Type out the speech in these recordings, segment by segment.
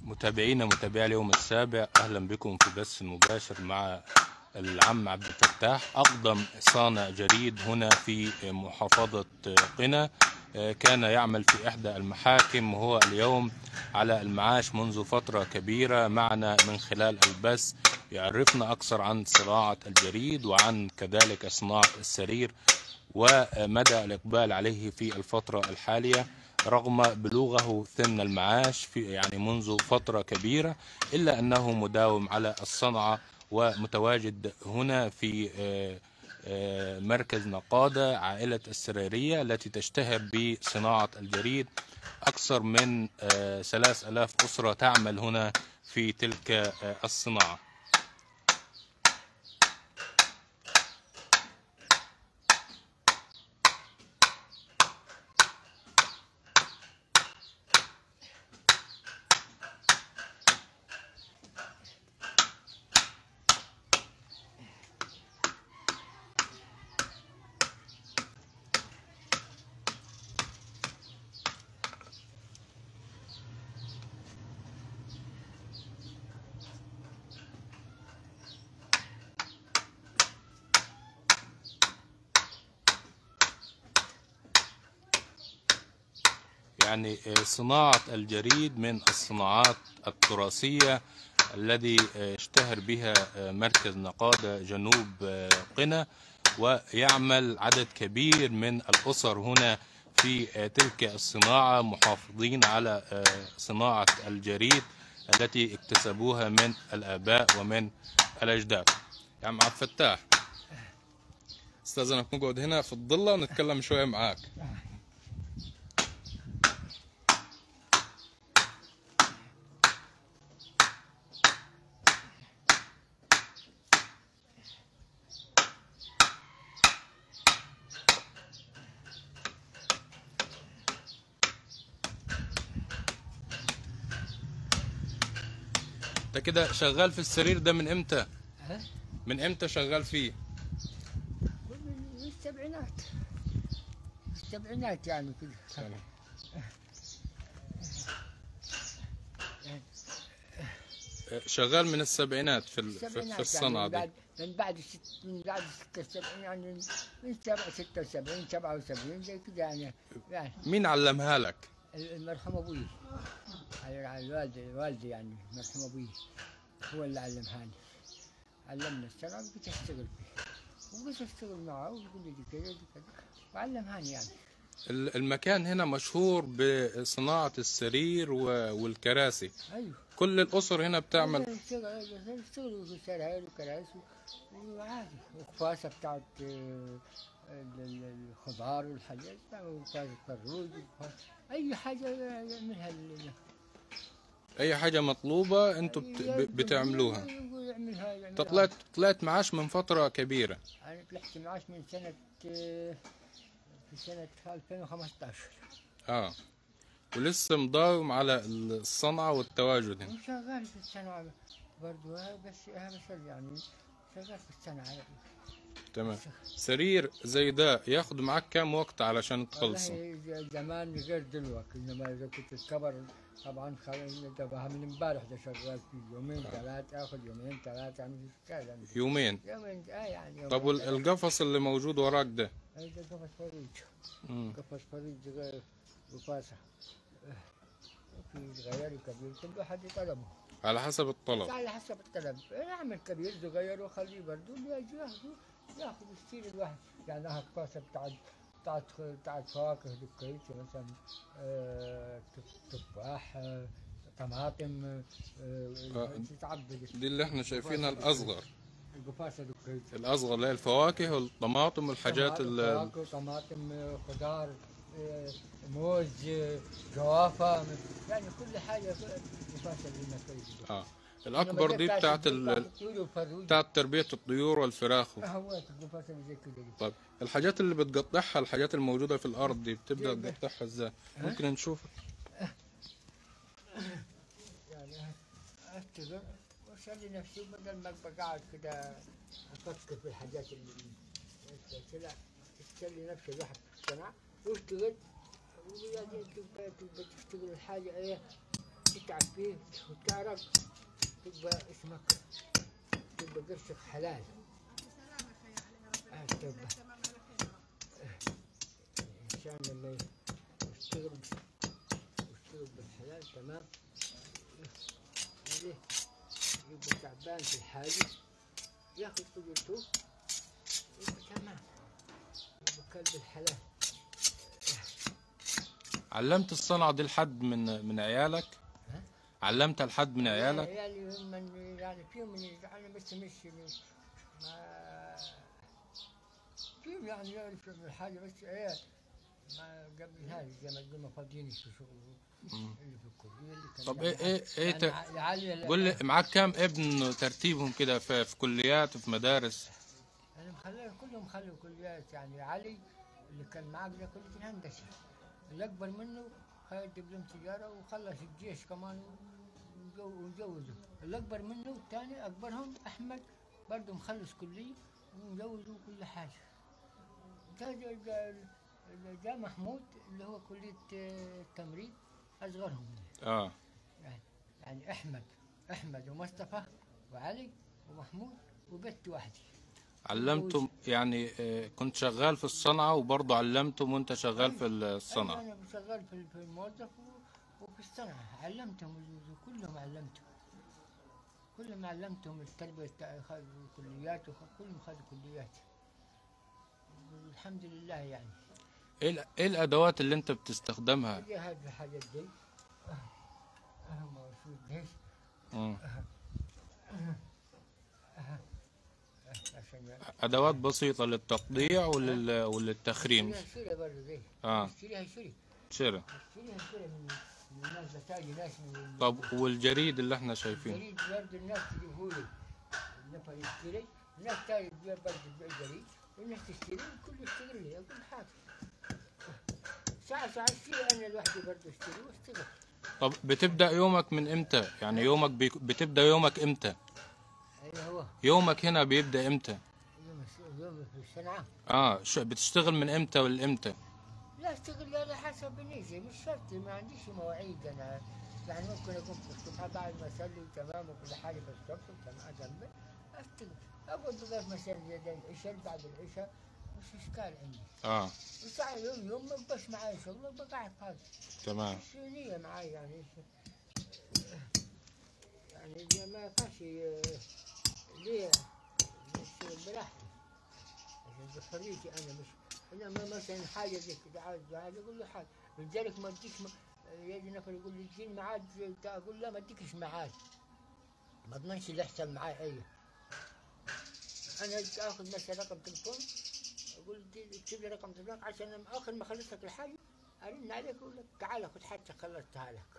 متابعينا متابعي اليوم السابع اهلا بكم في بث مباشر مع العم عبد الفتاح اقدم صانع جريد هنا في محافظه قنا كان يعمل في احدى المحاكم وهو اليوم على المعاش منذ فتره كبيره معنا من خلال البث يعرفنا اكثر عن صناعه الجريد وعن كذلك صناعه السرير ومدى الاقبال عليه في الفتره الحاليه رغم بلوغه سن المعاش في يعني منذ فترة كبيرة إلا أنه مداوم على الصنعة ومتواجد هنا في مركز نقادة عائلة السريرية التي تشتهر بصناعة الجريد أكثر من 3000 أسرة تعمل هنا في تلك الصناعة يعني صناعة الجريد من الصناعات التراثية الذي يشتهر بها مركز نقادة جنوب قنا ويعمل عدد كبير من الأسر هنا في تلك الصناعة محافظين على صناعة الجريد التي اكتسبوها من الآباء ومن الأجداد يا عم عبد الفتاح استاذنك نقعد هنا في الضلة ونتكلم شوية معاك انت كده شغال في السرير ده من امتى؟ ها؟ من امتى شغال فيه؟ من السبعينات السبعينات يعني كده شغال من السبعينات في ال- في, السبعينات في الصنعة يعني دي بعد من بعد ست من بعد 76 يعني من من سبعة 76 77 زي كده يعني يعني مين علمها لك؟ المرحوم ابوي على على الوالد والدي يعني مرحوم ابوي هو اللي علمهاني علمنا الصنعة وقلت اشتغل فيه وقلت اشتغل معه ويقول لي دي كذا دي كذا وعلمهاني يعني ال- المكان هنا مشهور بصناعة السرير و- والكراسي ايوه كل الأسر هنا بتعمل اشتغل اشتغلوا في سراير وكراسي وعادي وقفاصة بتاعت آه، ال- ال- الخضار والحاجات وقفاصة الروز وقفاصة- أي حاجة يعملها ال- أي حاجة مطلوبة أنتوا بت- ب- بتعملوها يعملها يعملها أنت طلعت طلعت معاش من فترة كبيرة أنا طلعت معاش من سنة آه، في سنة 2015 اه ولسه مداوم على الصنعة والتواجد هنا وشغال في الصنعة برضو آه، بس آه، بس يعني شغال في الصنعة تمام سرير زي ده ياخد معاك كام وقت علشان تخلصه والله ز- زمان غير دلوقتي انما اذا كنت الكبر طبعا خلاص ده من امبارح ده شغال فيه يومين ثلاثة اخذ يومين ثلاثة يعني كذا يومين يومين اه يعني يومين طب والقفص اللي موجود وراك ده هذا قفص فريج مم. قفص فريج غير وفاسة في صغير وكبير كل واحد يطلبه على حسب الطلب على حسب الطلب اعمل كبير صغير وخليه برضه بيجي ياخذوا ياخذ يشتري الواحد يعني هاك كاسه بتاعت بتاعت بتاعت فواكه دكيتي مثلا آه، تف- تفاح آه، طماطم آه، آه. تتعبد دي اللي احنا شايفينها الأصغر القفاصه دكيتي الأصغر اللي هي الفواكه والطماطم والحاجات طماطم، ال فواكه طماطم آه، خضار آه، موز آه، جوافه يعني كل حاجه القفاصه اللي نكيتي اه الأكبر دي بتاعت ال... بتاعت تربية الطيور والفراخ هو القفاصه اللي زي كده دي. طيب الحاجات اللي بتقطعها الحاجات الموجودة في الأرض دي بتبدأ دي- تقطعها ازاي؟ ممكن نشوف يعني اشتغل واسلي نفسي بدل ما ابقى قاعد كده افكر في الحاجات اللي لا تسلي نفسي الواحد في الصنعة واشتغل ويعني تبقى تبقى تشتغل الحاجة ايه تتعب فيه وتعرف تبقى اسمك تبقى قرشك حلال آه، تبقى عشان لما يشتغل يشتغل بالحلال تمام ليه؟ يبقى تعبان في الحاجة ياخذ قدرته يبقى تمام يبقى كلب الحلال علمت الصنعة دي لحد من من عيالك ها؟ علمت لحد من عيالك عيالي هم من يعني فيهم من انا بس مش مش- ما فيهم يعني يعرف من الحاجه بس ايه ما قبل هذه زي ما تقول ما فاضيينش في شغل مم. اللي في الكليه اللي كان طب يعني ايه ايه ايه يعني ت- ع- عالية قول لي معاك كام ابن ترتيبهم كده في, في كليات في مدارس انا مخليهم كلهم خلوا كليات يعني علي اللي كان معاك ده كلية الهندسة اللي اكبر منه خد دبلوم تجارة وخلص الجيش كمان وجو- وجوزه اللي اكبر منه الثاني اكبرهم احمد برضه مخلص كلية ومجوزه وكل حاجة ده ده, ده, ده, ده محمود اللي هو كلية آه، التمريض اصغرهم اه يعني يعني احمد احمد ومصطفى وعلي ومحمود وبنت واحدة علمتم يعني آه، كنت شغال في الصنعة وبرضه علمتم وانت شغال في الصنعة أنا شغال في في الموظف و- وفي الصنعة علمتهم ال- كلهم علمتهم كلهم علمتهم التربية الت- خذوا كليات وخ- كلهم خذوا كليات الحمد لله يعني ايه الأ- ايه الادوات اللي انت بتستخدمها هذه هذه الحاجات دي أهم موجود ليش مم. عشان ادوات بسيطة للتقطيع ولل... وللتخريم شيلها برضه دي اه شيلها شيلها شرا شيلها شيلها من من الناس بتاجي ناس من طب والجريد اللي احنا شايفينه جريد برضه الناس تجيبه لي النفر يشتري الناس تاني تبيع برضه تبيع جريد والناس تشتري الكل يشتغل لي كل حاجة ساعة ساعة اشتري أنا لوحدي برضه اشتري واشتغل طب بتبدأ يومك من امتى يعني يومك بيك... بتبدأ يومك امتى أين هو يومك هنا بيبدأ امتى يوم الس- يوم في الصنعة اه شو بتشتغل من امتى لامتى لا اشتغل على حسب النيزة مش شرط ما عنديش مواعيد أنا يعني ممكن أقوم في الصبح بعد ما أصلي تمام وكل حاجة في الصبح تمام أجنبي أشتغل أقعد لغاية مثلا زي العشاء بعد العشاء مش إشكال عندي اه وساعة يوم يوم ما بقاش معايا شغل بقى قاعد فاضي تمام مش نية معاي يعني يعني دي ما ينفعش آه، ليه الشغل براحتي عشان بحريتي انا مش انا ما مثلا حاجه زي كده عايز عايز اقول له حاجه لذلك ما اديش م... يجي نفر يقول لي اديني ميعاد زي بتاع اقول لا ما اديكش ميعاد ما اضمنش اللي يحصل معاي اي انا اخذ مثلا رقم تليفون اقول دي- اكتب لي رقم تليفونك عشان لما اخر ما اخلص لك الحاجه ارن عليك اقول لك تعال خذ حاجتك خلصتها لك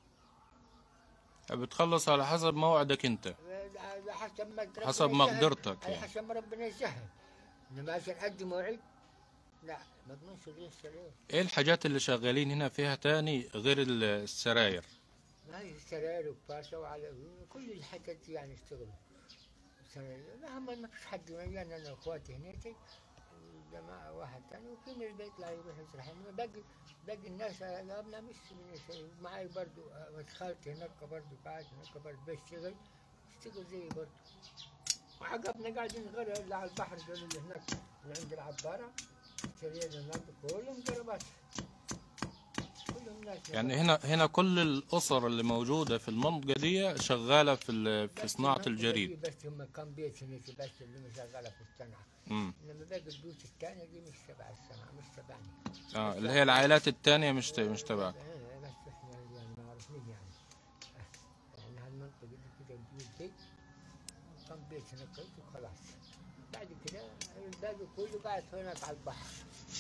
بتخلص على حسب موعدك انت على حسب ما ربنا حسب يسهل. مقدرتك على يعني. حسب ما ربنا يسهل انما عشان ادي موعد لا ما اضمنش اللي يحصل ايه ايه الحاجات اللي شغالين هنا فيها تاني غير ال- السراير ما هي سراير وباشا وعلى كل الحاجات دي يعني اشتغلوا سراير لا هم ما فيش حد يعني انا واخواتي هناك وجماعة واحد ثاني وفي ناس بيطلع يروح يسرح انما باقي باقي الناس ابنا مش من شيء معي برضو ولد خالتي هناك برضو قاعد هناك برضو بيشتغل يشتغل زي برضو وعقبنا قاعدين غير اللي على البحر دول اللي هناك اللي عند العبارة شرينا هناك كلهم ضربات كلهم ناس يعني هنا هنا كل الاسر اللي موجوده في المنطقه دي شغاله في ال- في بس صناعه هم- الجريد بس هم كم بيت هناك بس اللي شغالة في الصنعة امم انما باقي البيوت الثانية دي مش تبع الصنعة مش تبعنا اه اللي هي العائلات التانية مش ت- مش تبعك إيه، بس احنا يعني ما عرفنين يعني يعني هالمنطقة دي كده البيوت دي كم بيت هناك كده وخلاص بعد كده الباقي كله قاعد هناك على البحر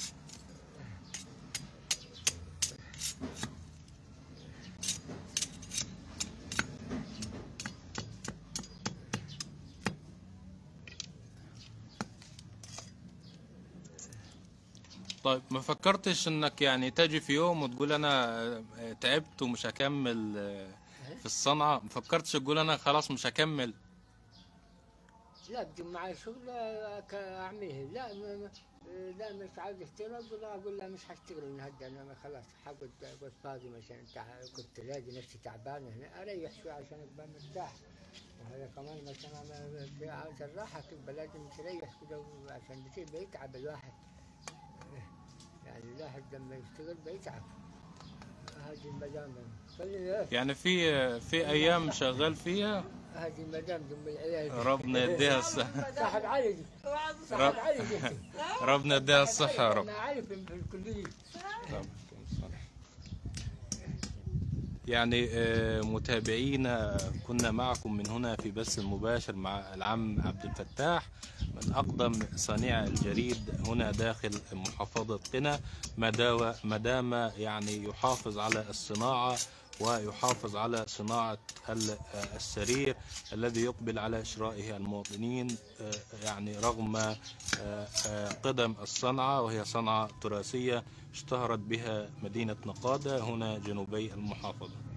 طيب ما فكرتش انك يعني تجي في يوم وتقول انا آه، تعبت ومش هكمل آه، في الصنعة ما فكرتش تقول انا خلاص مش هكمل لا بدي معي شغل آه، ك- اعمله لا م- م- آه، لا مش عاوز اشتغل اقول لها اقول لها مش هشتغل النهارده انا خلاص حقعد اقعد فاضي مثلا تع- كنت لاقي نفسي تعبان هنا اريح شوي عشان ابقى مرتاح وهذا كمان مثلا أنا ب- عاوز الراحه تبقى لازم تريح كده عشان بصير بيتعب الواحد يعني الواحد لما يشتغل بيتعب هذه المدام خليني يعني في في ايام شغال فيها هذه المدام ام العيال ربنا يديها الصحة صاحب علي دي. صاحب علي دي. ربنا يديها الصحة يا رب انا عارف في الكليه يعني آه، متابعينا كنا معكم من هنا في بث مباشر مع العم عبد الفتاح من أقدم صانع الجريد هنا داخل محافظة قنا ما داو- ما دام يعني يحافظ على الصناعة ويحافظ على صناعة ال- آه، السرير الذي يقبل على شرائه المواطنين آه، يعني رغم آه، آه، قدم الصنعة وهي صنعة تراثية اشتهرت بها مدينة نقادة هنا جنوبي المحافظة